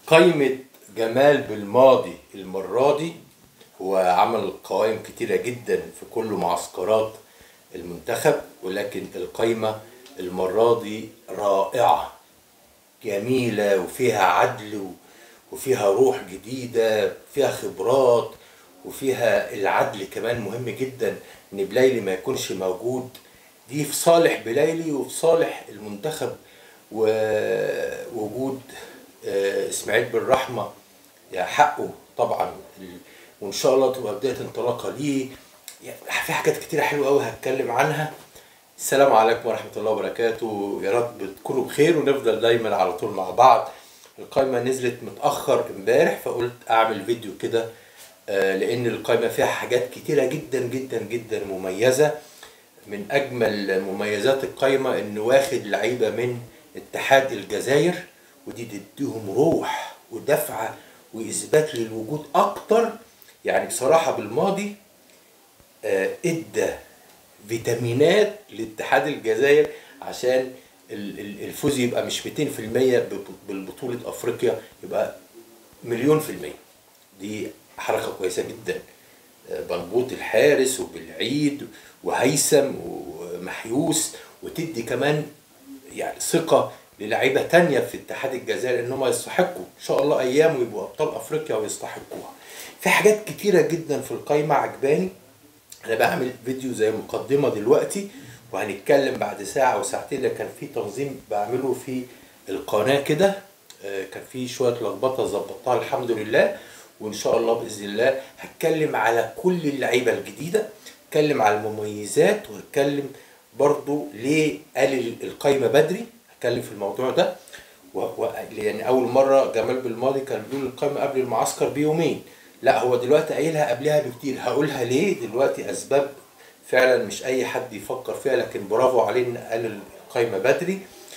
قائمة جمال بالماضي المرة دي هو عمل قوائم كتيرة جدا في كل معسكرات المنتخب ولكن القايمة المرة دي رائعة جميلة وفيها عدل و- وفيها روح جديدة فيها خبرات وفيها العدل كمان مهم جدا ان بلايلي ما يكونش موجود دي في صالح بلايلي وفي صالح المنتخب ووجود آه، اسماعيل بالرحمة يعني حقه طبعا ال- وان شاء الله تبقى بداية انطلاقة ليه يعني في حاجات كتيرة حلوة قوي هتكلم عنها السلام عليكم ورحمة الله وبركاته يا رب تكونوا بخير ونفضل دايما على طول مع بعض القائمة نزلت متأخر امبارح فقلت أعمل فيديو كده آه، لأن القائمة فيها حاجات كتيرة جدا جدا جدا مميزة من أجمل مميزات القائمة إن واخد لعيبة من اتحاد الجزائر ودي تديهم روح ودفعة وإثبات للوجود أكتر يعني بصراحة بالماضي آه، ادى فيتامينات لاتحاد الجزائر عشان ال- ال- الفوز يبقى مش 200% بب- بالبطولة افريقيا يبقى مليون في المية دي حركة كويسة جدا آه، بنبوط الحارس وبالعيد وهيثم ومحيوس وتدي كمان يعني ثقة للعيبة تانية في اتحاد الجزائر ان هم يستحقوا ان شاء الله ايام ويبقوا ابطال افريقيا ويستحقوها في حاجات كتيرة جدا في القايمة عجباني انا بعمل فيديو زي مقدمه دلوقتي وهنتكلم بعد ساعه او ساعتين لكن كان في تنظيم بعمله في القناه كده آه، كان في شويه لخبطه ظبطتها الحمد لله وان شاء الله باذن الله هتكلم على كل اللعيبه الجديده هتكلم على المميزات وهتكلم برضو ليه قال القايمه بدري هتكلم في الموضوع ده و... و... يعني اول مره جمال بالماضي كان بيقول القائمه قبل المعسكر بيومين لا هو دلوقتي قايلها قبلها بكتير هقولها ليه دلوقتي اسباب فعلا مش اي حد يفكر فيها لكن برافو عليه ان قال القائمه بدري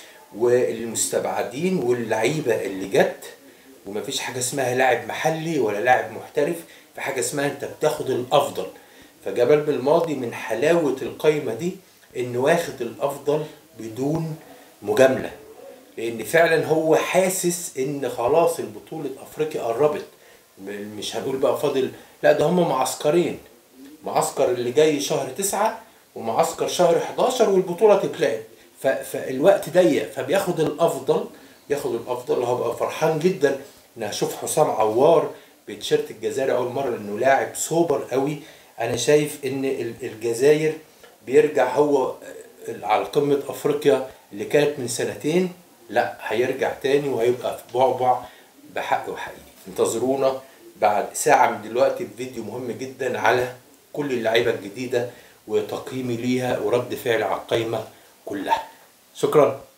والمستبعدين واللعيبه اللي جت ومفيش حاجه اسمها لاعب محلي ولا لاعب محترف في حاجه اسمها انت بتاخد الافضل فجمال بالماضي من حلاوه القائمه دي انه واخد الافضل بدون مجامله لان فعلا هو حاسس ان خلاص البطوله افريقيا قربت م- مش هنقول بقى فاضل لا ده هم معسكرين معسكر اللي جاي شهر تسعة ومعسكر شهر 11 والبطولة تتلعب ف- فالوقت ضيق فبياخد الأفضل ياخد الأفضل هبقى فرحان جدا إن أشوف حسام عوار بتيشيرت الجزائر أول مرة لأنه لاعب سوبر قوي أنا شايف إن ال- الجزائر بيرجع هو على قمة أفريقيا اللي كانت من سنتين لا هيرجع تاني وهيبقى في بعبع بحق وحقيقي انتظرونا بعد ساعة من دلوقتي بفيديو مهم جدا على كل اللعيبة الجديدة وتقييمي ليها ورد فعلي على القايمة كلها شكرا